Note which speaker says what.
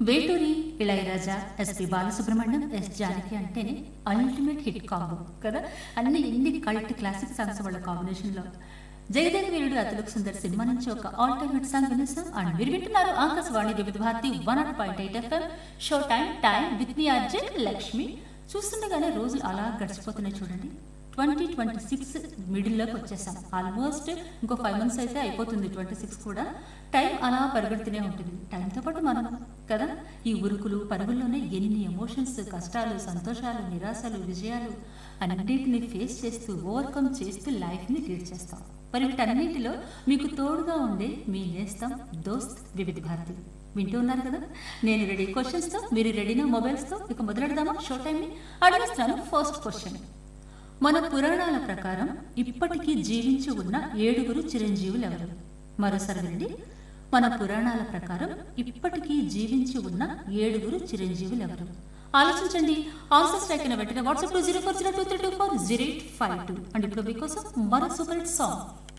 Speaker 1: Veturi Ilaiyaraaja SP Balasubrahmanyam S Janaki అంటేనే ultimate hit combo కదా అన్ని ఎన్ని కల్ట్ క్లాసిక్ సాంగ్స్ వాళ్ళ కాంబినేషన్ లో జయదేవ వీరుడు అతులకు సుందర్ సినిమా నుంచి ఒక ఆల్ టైమ్ హిట్ సాంగ్ వినేసాం అండ్ మీరు వింటున్నారు Akashvani Vividh Bharati one naught point eight FM show time time with మీ అర్జున్ లక్ష్మి చూస్తుండగానే రోజులు అలా గడిచిపోతున్నాయి చూడండి ట్వంటీ ట్వంటీ సిక్స్ మిడిల్లోకి వచ్చేసాం ఆల్మోస్ట్ ఇంకో ఫైవ్ మంత్స్ అయితే అయిపోతుంది ట్వంటీ సిక్స్ కూడా టైం అలా పరిగెడుతూనే ఉంటుంది టైంతో పాటు మనం కదా ఈ ఉరుకులు పరుగుల్లోనే ఎన్ని ఎమోషన్స్ కష్టాలు సంతోషాలు నిరాశలు విజయాలు అన్నింటిని ఫేస్ చేస్తూ ఓవర్కమ్ చేస్తూ లైఫ్ని లీడ్ చేస్తాం మరి వీటన్నిటిలో మీకు తోడుగా ఉండే మీ నేస్తాం దోస్త్ వివిధ భారతి వింటూ ఉన్నారు కదా నేను రెడీ క్వశ్చన్స్తో మీరు రెడీనా మొబైల్స్తో ఇక మొదలెడదామా షో టైంని అడిగిస్తాను ఫస్ట్ క్వశ్చన్ మన పురాణాల ప్రకారం ఇప్పటికీ జీవించి ఉన్న ఏడుగురు చిరంజీవులు ఎవరు మరోసారి వినండి మన పురాణాల ప్రకారం ఇప్పటికీ జీవించి ఉన్న ఏడుగురు చిరంజీవులు ఎవరు ఆలోచించండి ఆన్సర్స్ రైకిన వెంటనే వాట్సాప్ లో zero four zero two three two four zero eight five two and ఇప్పుడు మీకోసం మరో సూపర్ హిట్ సాంగ్